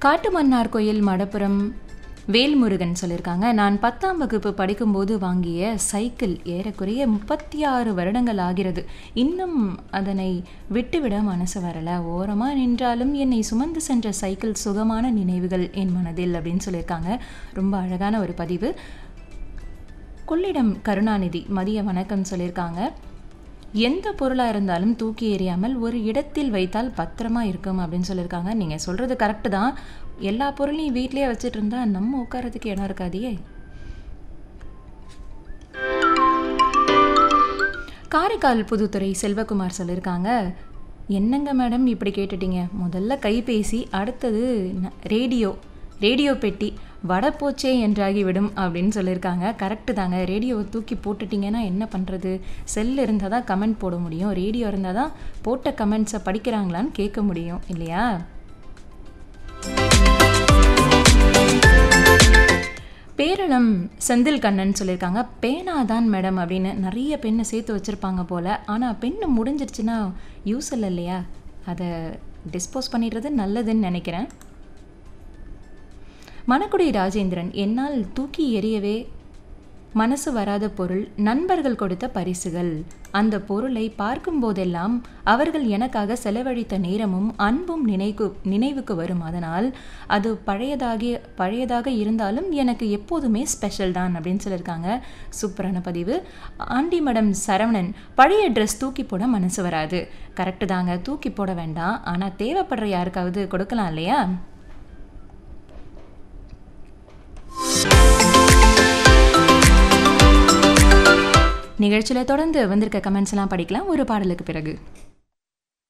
காட்டுமன்னார் கோயில் மடப்புறம் வேல்முருகன் சொல்லியிருக்காங்க நான் பத்தாம் வகுப்பு படிக்கும்போது வாங்கிய சைக்கிள் ஏறக்குறைய முப்பத்தி ஆறு வருடங்கள் ஆகிறது இன்னும் அதனை விட்டுவிட மனசு வரல ஓரமாக நின்றாலும் என்னை சுமந்து சென்ற சைக்கிள் சுகமான நினைவுகள் என் மனதில் அப்படின்னு சொல்லியிருக்காங்க ரொம்ப அழகான ஒரு பதிவு கொள்ளிடம் கருணாநிதி மதிய வணக்கம் சொல்லியிருக்காங்க எந்த பொருளாக இருந்தாலும் தூக்கி எறியாமல் ஒரு இடத்தில் வைத்தால் பத்திரமா இருக்கும் அப்படின்னு சொல்லியிருக்காங்க நீங்கள் சொல்கிறது கரெக்டு தான் எல்லா பொருளையும் வீட்டிலேயே வச்சுட்டு இருந்தா நம்ம உட்காரத்துக்கு இடம் இருக்காதியே காரைக்கால் புதுத்துறை செல்வகுமார் சொல்லியிருக்காங்க என்னங்க மேடம் இப்படி கேட்டுட்டீங்க முதல்ல கைபேசி அடுத்தது ந- ரேடியோ ரேடியோ பெட்டி வடை போச்சே என்றாகிவிடும் அப்படின்னு சொல்லியிருக்காங்க கரெக்டு தாங்க ரேடியோவை தூக்கி போட்டுட்டீங்கன்னா என்ன பண்ணுறது செல் இருந்தால் தான் கமெண்ட் போட முடியும் ரேடியோ இருந்தால் தான் போட்ட கமெண்ட்ஸை படிக்கிறாங்களான்னு கேட்க முடியும் இல்லையா பேரளம் செந்தில் கண்ணன் சொல்லியிருக்காங்க பேனா தான் மேடம் அப்படின்னு நிறைய பெண்ணை சேர்த்து வச்சுருப்பாங்க போல் ஆனால் பெண்ணு முடிஞ்சிருச்சுன்னா யூஸ் இல்லை இல்லையா அதை டிஸ்போஸ் பண்ணிடுறது நல்லதுன்னு நினைக்கிறேன் மணக்குடி ராஜேந்திரன் என்னால் தூக்கி எறியவே மனசு வராத பொருள் நண்பர்கள் கொடுத்த பரிசுகள் அந்த பொருளை பார்க்கும் போதெல்லாம் அவர்கள் எனக்காக செலவழித்த நேரமும் அன்பும் நினைவு நினைவுக்கு வரும் அதனால் அது பழையதாகிய பழையதாக இருந்தாலும் எனக்கு எப்போதுமே ஸ்பெஷல் தான் அப்படின்னு சொல்லியிருக்காங்க சூப்பரான பதிவு ஆண்டி மடம் சரவணன் பழைய ட்ரெஸ் தூக்கி போட மனசு வராது கரெக்டு தாங்க தூக்கி போட வேண்டாம் ஆனால் தேவைப்படுற யாருக்காவது கொடுக்கலாம் இல்லையா நிகழ்ச்சியில் தொடர்ந்து வந்திருக்க கமெண்ட்ஸ் எல்லாம் படிக்கலாம் ஒரு பாடலுக்கு பிறகு